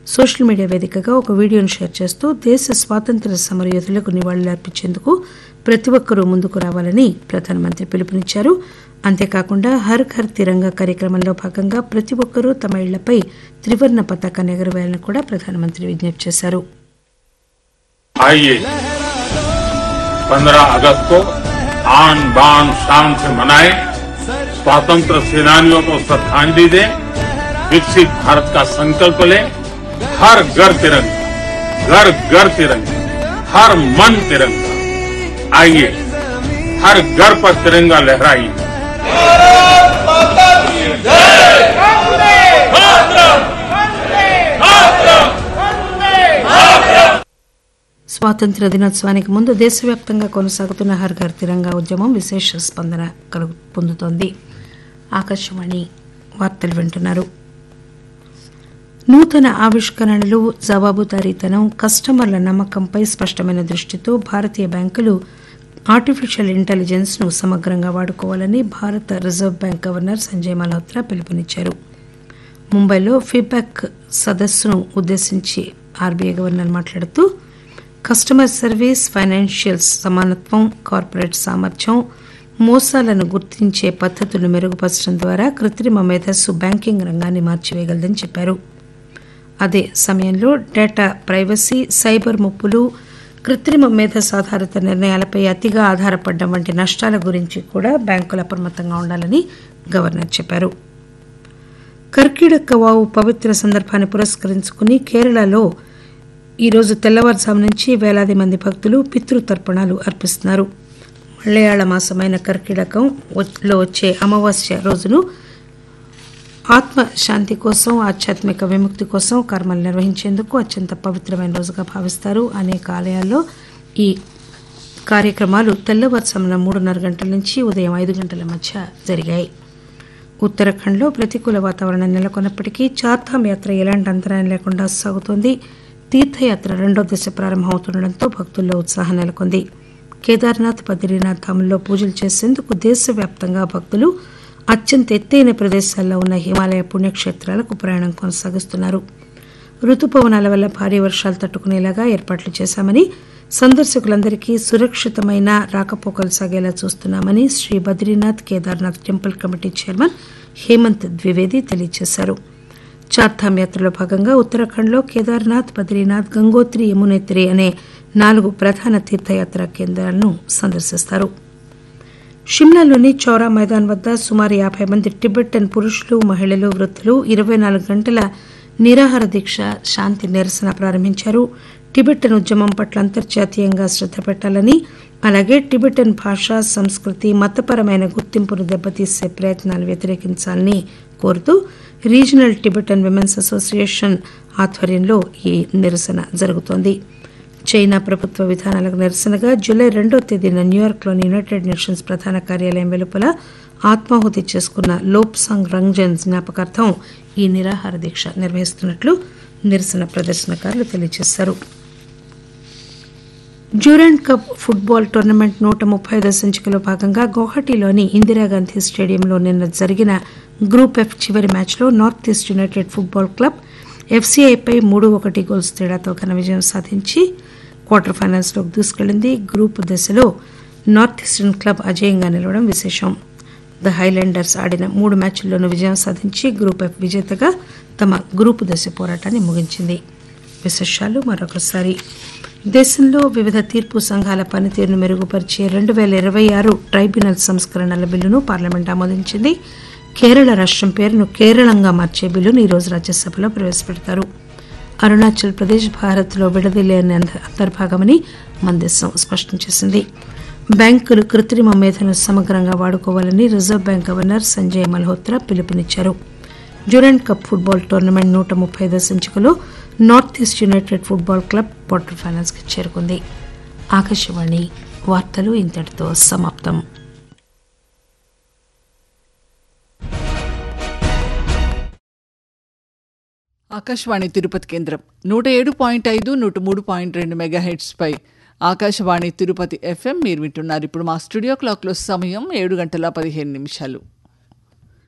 social media వేదికగా ఒక వీడియోను షేర్ చేస్తూ దేశ స్వాతంత్ర్య సమరయోధులకు నివాళులర్పించేందుకు ప్రతి ఒక్కరూ ముందుకు రావాలని ప్రధానమంత్రి పిలుపునిచ్చారు అంతేకాకుండా హర్ ఘర్ తిరంగా కార్యక్రమంలో భాగంగా ప్రతి ఒక్కరూ తమ ఇళ్లపై త్రివర్ణ పతాకాన్ని ఎగురవేయాలని కూడా ప్రధానమంత్రి విజ్ఞప్తి చేశారు आइए 15 अगस्त को आन बान शान से मनाएं स्वतंत्र सेनानियों को श्रद्धांजलि दें विकसित भारत का संकल्प लें हर घर तिरंगा घर घर तिरंगा हर मन तिरंगा आइए हर घर पर तिरंगा लहराइए స్వాతంత్ర్య దినోత్సవానికి ముందు దేశవ్యాప్తంగా కొనసాగుతున్న హర్ ఘర్ తిరంగా ఉద్యమం విశేష స్పందన కలుగు పొందుతోంది ఆకాశవాణి వార్తలు వింటున్నారు నూతన ఆవిష్కరణలు జవాబుదారీతనం కస్టమర్ల నమ్మకంపై స్పష్టమైన దృష్టితో భారతీయ బ్యాంకులు ఆర్టిఫిషియల్ ఇంటెలిజెన్స్ ను సమగ్రంగా వాడుకోవాలని భారత reserve bank governor Sanjay Malhotra పిలుపునిచ్చారు ముంబైలో ఫీడ్బ్యాక్ సదస్సును ఉద్దేశించి ఆర్బీఐ గవర్నర్ మాట్లాడుతూ కస్టమర్ సర్వీస్ ఫైనాన్షియల్ సమానత్వం కార్పొరేట్ సామర్థ్యం మోసాలను గుర్తించే పద్ధతులను మెరుగుపరచడం ద్వారా కృత్రిమ మేధస్సు బ్యాంకింగ్ రంగాన్ని మార్చివేయగలదని చెప్పారు అదే సమయంలో డేటా ప్రైవసీ సైబర్ ముప్పులు కృత్రిమ మేధస్సు ఆధారిత నిర్ణయాలపై అతిగా ఆధారపడడం వంటి నష్టాల గురించి కూడా బ్యాంకులు అప్రమత్తంగా ఉండాలని గవర్నర్ చెప్పారు కర్కీడక వావు పవిత్ర సందర్భాన్ని పురస్కరించుకుని కేరళలో ఈరోజు తెల్లవారుజాము నుంచి వేలాది మంది భక్తులు పితృతర్పణాలు అర్పిస్తున్నారు మలయాళ మాసమైన కర్కిడకం లో వచ్చే అమావాస్య రోజును ఆత్మ శాంతి కోసం ఆధ్యాత్మిక విముక్తి కోసం కర్మలు నిర్వహించేందుకు అత్యంత పవిత్రమైన రోజుగా భావిస్తారు అనేక ఆలయాల్లో ఈ కార్యక్రమాలు తెల్లవారుజామున మూడున్నర గంటల నుంచి ఉదయం ఐదు గంటల మధ్య జరిగాయి ఉత్తరాఖండ్లో ప్రతికూల వాతావరణం నెలకొన్నప్పటికీ చార్ధామ్ యాత్ర ఎలాంటి అంతరాయం లేకుండా సాగుతోంది తీర్థయాత్ర రెండో దశ ప్రారంభమవుతుండటంతో భక్తుల్లో ఉత్సాహం నెలకొంది కేదార్నాథ్ బద్రీనాథ్ ధాముల్లో పూజలు చేసేందుకు దేశవ్యాప్తంగా భక్తులు అత్యంత ఎత్తైన ప్రదేశాల్లో ఉన్న హిమాలయ పుణ్యక్షేత్రాలకు ప్రయాణం కొనసాగిస్తున్నారు రుతుపవనాల వల్ల భారీ వర్షాలు తట్టుకునేలాగా ఏర్పాట్లు చేశామని సందర్శకులందరికీ సురక్షితమైన రాకపోకలు సాగేలా చూస్తున్నామని Shri Badrinath Kedarnath temple committee chairman Hemant Dwivedi తెలియజేశారు చార్ధామ్ యాత్రలో భాగంగా ఉత్తరాఖండ్లో కేదార్నాథ్ బద్రీనాథ్ గంగోత్రి యమునేత్రి అనే నాలుగు ప్రధాన తీర్థయాత్ర కేంద్రాలను సందర్శిస్తారు షిమ్లాలోని చౌరా మైదాన్ వద్ద సుమారు యాభై మంది టిబెటన్ పురుషులు మహిళలు వృద్ధులు ఇరవై నాలుగు గంటల నిరాహార దీక్ష శాంతి నిరసన ప్రారంభించారు టిబెటన్ ఉద్యమం పట్ల అంతర్జాతీయంగా శ్రద్ధ పెట్టాలని అలాగే టిబెటన్ భాష సంస్కృతి మతపరమైన గుర్తింపును దెబ్బతీసే ప్రయత్నాలు వ్యతిరేకించాలని కోరుతూ రీజనల్ టిబెటన్ విమెన్స్ అసోసియేషన్ ఆధ్వర్యంలో ఈ నిరసన జరుగుతోంది చైనా ప్రభుత్వ విధానాలకు నిరసనగా జూలై రెండో తేదీన న్యూయార్క్లోని యునైటెడ్ నేషన్స్ ప్రధాన కార్యాలయం వెలుపల ఆత్మాహుతి చేసుకున్న లోప్సాంగ్ రంగ్జన్ జ్ఞాపకార్థం ఈ నిరాహార దీక్ష నిర్వహిస్తున్నట్లు నిరసన ప్రదర్శనకారులు తెలియజేశారు డ్యూరెంట్ కప్ ఫుట్బాల్ టోర్నమెంట్ నూట ముప్పై ఐదో సంచికలో భాగంగా గౌహటిలోని ఇందిరాగాంధీ స్టేడియంలో నిన్న జరిగిన గ్రూప్ ఎఫ్ చివరి మ్యాచ్లో north east united football club ఎఫ్సీఐపై మూడు ఒకటి గోల్స్ తేడాతో ఘన విజయం సాధించి క్వార్టర్ ఫైనల్స్లోకి దూసుకెళ్లింది గ్రూప్ దశలో నార్త్ ఈస్టర్న్ క్లబ్ అజేయంగా నిలవడం విశేషం ద హైలాండర్స్ ఆడిన మూడు మ్యాచ్ల్లోనూ విజయం సాధించి గ్రూప్ ఎఫ్ విజేతగా తమ గ్రూపు దశ పోరాటాన్ని ముగించింది విశేషాలు మరొకసారి దేశంలో వివిధ తీర్పు సంఘాల పనితీరును మెరుగుపరిచే రెండు వేల ఇరవై ఆరు ట్రైబ్యునల్ సంస్కరణల బిల్లును పార్లమెంట్ ఆమోదించింది కేరళ రాష్ట్రం పేరును కేరళంగా మార్చే బిల్లును ఈరోజు రాజ్యసభలో ప్రవేశపెడతారు అరుణాచల్ ప్రదేశ్ భారత్లో విడదీయలేని అంతర్భాగమని మన దేశం స్పష్టం చేసింది బ్యాంకులు కృత్రిమ మేధను సమగ్రంగా వాడుకోవాలని reserve bank governor Sanjay Malhotra పిలుపునిచ్చారు డ్యూరెంట్ కప్ ఫుట్బాల్ టోర్నమెంట్ నూట ముప్పై ఐదో సంచికలో north east united football club quarter ఫైనల్స్కి చేరుకుంది ఆకాశవాణి వార్తలు ఇంతటితో సమాప్తం ఆకాశవాణి తిరుపతి కేంద్రం నూట ఏడు పాయింట్ ఐదు నూట మూడు పాయింట్ రెండు మెగాహెడ్స్ పై ఆకాశవాణి తిరుపతి ఎఫ్ఎం మీరు వింటున్నారు ఇప్పుడు మా స్టూడియో క్లాక్లో సమయం ఏడు గంటల పదిహేను నిమిషాలు